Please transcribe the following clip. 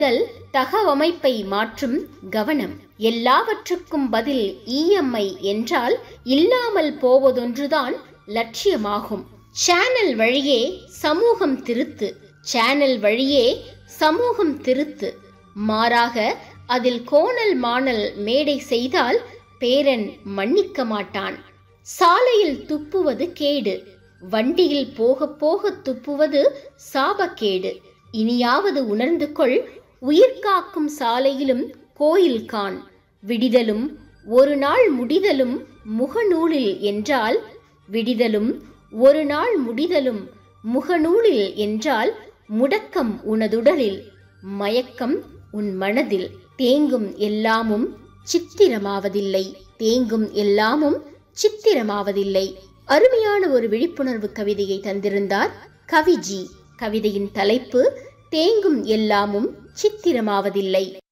முதல் தகவமைப்பை மாற்றும் கவனம் எல்லாவற்றுக்கும் பதில் இஎம்ஐ என்றால் இல்லாமல் போவதொன்றுதான் லட்சியமாகும் சேனல் வழியே சமூகம் திருத்து சேனல் வழியே சமூகம் திருத்து மாறாக அதில் கோணல் மாணல் மேடை செய்தால் பேரன் மன்னிக்க மாட்டான் சாலையில் துப்புவது கேடு வண்டியில் போக போக துப்புவது சாபக்கேடு இனியாவது உணர்ந்து கொள் உயிர் காக்கும் சாலையிலும் கோயில் கான் விடிதலும் ஒரு நாள் முடிதலும் முகநூலில் என்றால் விடிதலும் ஒரு நாள் முடிதலும் முகநூலில் என்றால் முடக்கம் உனதுடலில் மயக்கம் உன் மனதில் தேங்கும் எல்லாமும் சித்திரமாவதில்லை தேங்கும் எல்லாமும் சித்திரமாவதில்லை அருமையான ஒரு விழிப்புணர்வு கவிதையை தந்திருந்தார் கவிஜி கவிதையின் தலைப்பு தேங்கும் எல்லாமும் சித்திரமாவதில்லை